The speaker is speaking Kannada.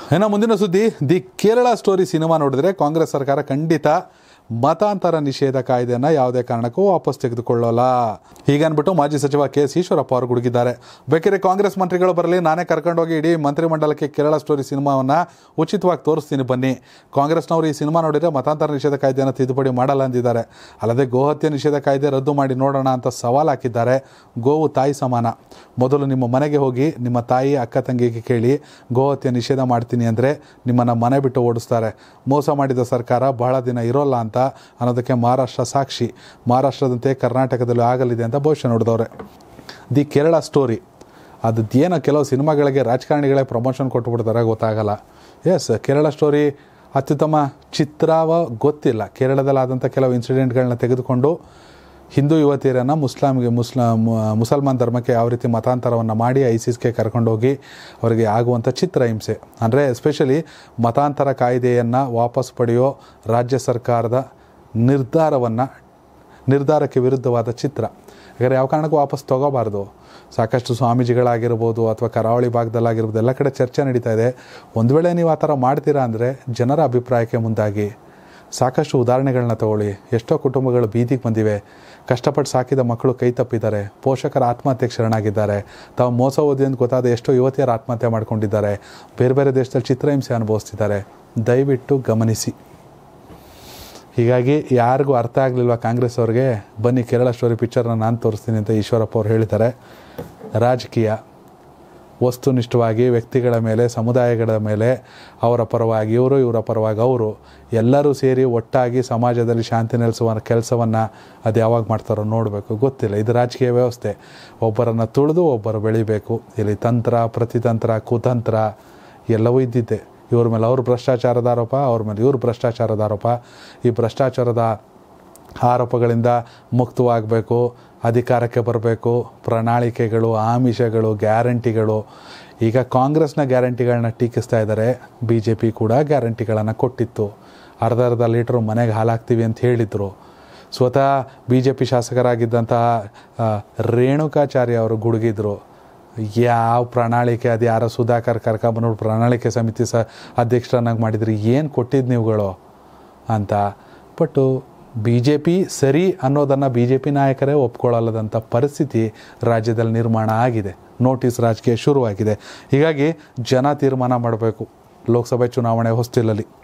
ಇನ್ನು ಮುಂದಿನ ಸುದ್ದಿ ದಿ ಕೇರಳ ಸ್ಟೋರಿ ಸಿನಿಮಾ ನೋಡಿದ್ರೆ ಕಾಂಗ್ರೆಸ್ ಸರ್ಕಾರ ಖಂಡಿತ ಮತಾಂತರ ನಿಷೇಧ ಕಾಯ್ದೆಯನ್ನು ಯಾವುದೇ ಕಾರಣಕ್ಕೂ ವಾಪಸ್ ತೆಗೆದುಕೊಳ್ಳೋಲ್ಲ ಹೀಗನ್ಬಿಟ್ಟು ಮಾಜಿ ಸಚಿವ ಕೆ ಎಸ್ ಈಶ್ವರಪ್ಪ ಅವರು ಗುಡುಗಿದ್ದಾರೆ ಬೇಕಿದ್ರೆ ಕಾಂಗ್ರೆಸ್ ಮಂತ್ರಿಗಳು ಬರಲಿ ನಾನೇ ಕರ್ಕೊಂಡೋಗಿ ಇಡೀ ಮಂತ್ರಿಮಂಡಲಕ್ಕೆ ಕೇರಳ ಸ್ಟೋರಿ ಸಿನಿಮಾವನ್ನು ಉಚಿತವಾಗಿ ತೋರಿಸ್ತೀನಿ ಬನ್ನಿ ಕಾಂಗ್ರೆಸ್ನವರು ಈ ಸಿನಿಮಾ ನೋಡಿದರೆ ಮತಾಂತರ ನಿಷೇಧ ಕಾಯ್ದೆಯನ್ನು ತಿದ್ದುಪಡಿ ಮಾಡಲ್ಲ ಅಂದಿದ್ದಾರೆ ಅಲ್ಲದೆ ಗೋಹತ್ಯೆ ನಿಷೇಧ ಕಾಯ್ದೆ ರದ್ದು ಮಾಡಿ ನೋಡೋಣ ಅಂತ ಸವಾಲು ಹಾಕಿದ್ದಾರೆ ಗೋವು ತಾಯಿ ಸಮಾನ ಮೊದಲು ನಿಮ್ಮ ಮನೆಗೆ ಹೋಗಿ ನಿಮ್ಮ ತಾಯಿ ಅಕ್ಕ ತಂಗಿಗೆ ಕೇಳಿ ಗೋಹತ್ಯೆ ನಿಷೇಧ ಮಾಡ್ತೀನಿ ಅಂದರೆ ನಿಮ್ಮನ್ನು ಮನೆ ಬಿಟ್ಟು ಓಡಿಸ್ತಾರೆ ಮೋಸ ಮಾಡಿದ ಸರ್ಕಾರ ಬಹಳ ದಿನ ಇರೋಲ್ಲ ಅಂತ ಅನ್ನೋದಕ್ಕೆ ಮಹಾರಾಷ್ಟ್ರ ಸಾಕ್ಷಿ ಮಹಾರಾಷ್ಟ್ರದಂತೆ ಕರ್ನಾಟಕದಲ್ಲೂ ಆಗಲಿದೆ ಅಂತ ಭವಿಷ್ಯ ನೋಡಿದವ್ರೆ ದಿ ಕೇರಳ ಸ್ಟೋರಿ ಅದು ಏನೋ ಕೆಲವು ಸಿನಿಮಾಗಳಿಗೆ ರಾಜಕಾರಣಿಗಳೇ ಪ್ರಮೋಷನ್ ಕೊಟ್ಬಿಡ್ತಾರೆ ಗೊತ್ತಾಗಲ್ಲ ಎಸ್ ಕೇರಳ ಸ್ಟೋರಿ ಅತ್ಯುತ್ತಮ ಚಿತ್ರವ ಗೊತ್ತಿಲ್ಲ ಕೇರಳದಲ್ಲಾದಂಥ ಕೆಲವು ಇನ್ಸಿಡೆಂಟ್ಗಳನ್ನ ತೆಗೆದುಕೊಂಡು ಹಿಂದೂ ಯುವತಿಯರನ್ನು ಮುಸ್ಲಾಮ್ಗೆ ಮುಸ್ಲಾಂ ಮುಸಲ್ಮಾನ್ ಧರ್ಮಕ್ಕೆ ಯಾವ ರೀತಿ ಮತಾಂತರವನ್ನು ಮಾಡಿ ಐಸಿಸ್ಗೆ ಕರ್ಕೊಂಡೋಗಿ ಅವರಿಗೆ ಆಗುವಂಥ ಚಿತ್ರ ಹಿಂಸೆ ಅಂದರೆ ಎಸ್ಪೆಷಲಿ ಮತಾಂತರ ಕಾಯ್ದೆಯನ್ನು ವಾಪಸ್ ಪಡೆಯೋ ರಾಜ್ಯ ಸರ್ಕಾರದ ನಿರ್ಧಾರವನ್ನು ನಿರ್ಧಾರಕ್ಕೆ ವಿರುದ್ಧವಾದ ಚಿತ್ರ ಯಾಕಂದರೆ ಯಾವ ಕಾರಣಕ್ಕೂ ವಾಪಸ್ ತಗೋಬಾರ್ದು ಸಾಕಷ್ಟು ಸ್ವಾಮೀಜಿಗಳಾಗಿರ್ಬೋದು ಅಥವಾ ಕರಾವಳಿ ಭಾಗದಲ್ಲಾಗಿರ್ಬೋದು ಎಲ್ಲ ಕಡೆ ಚರ್ಚೆ ನಡೀತಾ ಇದೆ ಒಂದು ವೇಳೆ ನೀವು ಆ ಥರ ಮಾಡ್ತೀರಾ ಅಂದರೆ ಜನರ ಅಭಿಪ್ರಾಯಕ್ಕೆ ಮುಂದಾಗಿ ಸಾಕಷ್ಟು ಉದಾಹರಣೆಗಳನ್ನ ತಗೊಳ್ಳಿ ಎಷ್ಟೋ ಕುಟುಂಬಗಳು ಬೀದಿಗೆ ಬಂದಿವೆ ಕಷ್ಟಪಟ್ಟು ಸಾಕಿದ ಮಕ್ಕಳು ಕೈ ತಪ್ಪಿದ್ದಾರೆ ಪೋಷಕರ ಆತ್ಮಹತ್ಯೆಗೆ ಶರಣಾಗಿದ್ದಾರೆ ತಾವು ಮೋಸ ಓದಿ ಅಂತ ಗೊತ್ತಾದ ಎಷ್ಟೋ ಯುವತಿಯರು ಆತ್ಮಹತ್ಯೆ ಮಾಡ್ಕೊಂಡಿದ್ದಾರೆ ಬೇರೆ ಬೇರೆ ದೇಶದಲ್ಲಿ ಚಿತ್ರಹಿಂಸೆ ಅನುಭವಿಸ್ತಿದ್ದಾರೆ ದಯವಿಟ್ಟು ಗಮನಿಸಿ ಹೀಗಾಗಿ ಯಾರಿಗೂ ಅರ್ಥ ಆಗಲಿಲ್ವ ಕಾಂಗ್ರೆಸ್ ಅವ್ರಿಗೆ ಬನ್ನಿ ಕೇರಳ ಸ್ಟೋರಿ ಪಿಕ್ಚರ್ನ ನಾನು ತೋರಿಸ್ತೀನಿ ಅಂತ ಈಶ್ವರಪ್ಪ ಅವ್ರು ಹೇಳಿದ್ದಾರೆ ರಾಜಕೀಯ ವಸ್ತುನಿಷ್ಠವಾಗಿ ವ್ಯಕ್ತಿಗಳ ಮೇಲೆ ಸಮುದಾಯಗಳ ಮೇಲೆ ಅವರ ಪರವಾಗಿ ಇವರು ಇವರ ಪರವಾಗಿ ಅವರು ಎಲ್ಲರೂ ಸೇರಿ ಒಟ್ಟಾಗಿ ಸಮಾಜದಲ್ಲಿ ಶಾಂತಿ ನೆಲೆಸುವ ಕೆಲಸವನ್ನು ಅದು ಯಾವಾಗ ಮಾಡ್ತಾರೋ ನೋಡಬೇಕು ಗೊತ್ತಿಲ್ಲ ಇದು ರಾಜಕೀಯ ವ್ಯವಸ್ಥೆ ಒಬ್ಬರನ್ನು ತುಳಿದು ಒಬ್ಬರು ಬೆಳಿಬೇಕು ಇಲ್ಲಿ ತಂತ್ರ ಪ್ರತಿತಂತ್ರ ಕುತಂತ್ರ ಎಲ್ಲವೂ ಇದ್ದಿದ್ದೆ ಇವ್ರ ಮೇಲೆ ಅವ್ರ ಭ್ರಷ್ಟಾಚಾರದ ಆರೋಪ ಅವ್ರ ಮೇಲೆ ಇವ್ರ ಭ್ರಷ್ಟಾಚಾರದ ಆರೋಪ ಈ ಭ್ರಷ್ಟಾಚಾರದ ಆರೋಪಗಳಿಂದ ಮುಕ್ತವಾಗಬೇಕು ಅಧಿಕಾರಕ್ಕೆ ಬರಬೇಕು ಪ್ರಣಾಳಿಕೆಗಳು ಆಮಿಷಗಳು ಗ್ಯಾರಂಟಿಗಳು ಈಗ ಕಾಂಗ್ರೆಸ್ನ ಗ್ಯಾರಂಟಿಗಳನ್ನ ಟೀಕಿಸ್ತಾ ಇದ್ದಾರೆ ಬಿ ಜೆ ಪಿ ಕೂಡ ಗ್ಯಾರಂಟಿಗಳನ್ನು ಕೊಟ್ಟಿತ್ತು ಅರ್ಧ ಅರ್ಧ ಲೀಟ್ರು ಮನೆಗೆ ಹಾಲಾಗ್ತೀವಿ ಅಂತ ಹೇಳಿದರು ಸ್ವತಃ ಬಿ ಜೆ ಪಿ ಶಾಸಕರಾಗಿದ್ದಂತಹ ಆ, ರೇಣುಕಾಚಾರ್ಯ ಅವರು ಗುಡುಗಿದ್ರು ಯಾವ ಪ್ರಣಾಳಿಕೆ ಅದು ಯಾರೋ ಸುಧಾಕರ್ ಕರ್ಕೊಂಬಂದ್ಬಿಟ್ಟು ಪ್ರಣಾಳಿಕೆ ಸಮಿತಿ ಸ ಅಧ್ಯಕ್ಷರನ್ನಾಗಿ ಮಾಡಿದ್ರಿ ಏನು ಕೊಟ್ಟಿದ್ದು ನೀವುಗಳು ಅಂತ ಬಟ್ಟು ಬಿ ಜೆ ಪಿ ಸರಿ ಅನ್ನೋದನ್ನು ಬಿ ಜೆ ಪಿ ನಾಯಕರೇ ಒಪ್ಕೊಳ್ಳಲ್ಲದಂಥ ಪರಿಸ್ಥಿತಿ ರಾಜ್ಯದಲ್ಲಿ ನಿರ್ಮಾಣ ಆಗಿದೆ ನೋಟಿಸ್ ರಾಜಕೀಯ ಶುರುವಾಗಿದೆ ಹೀಗಾಗಿ ಜನ ತೀರ್ಮಾನ ಮಾಡಬೇಕು ಲೋಕಸಭೆ ಚುನಾವಣೆ ಹೊಸ್ತಿಲಲ್ಲಿ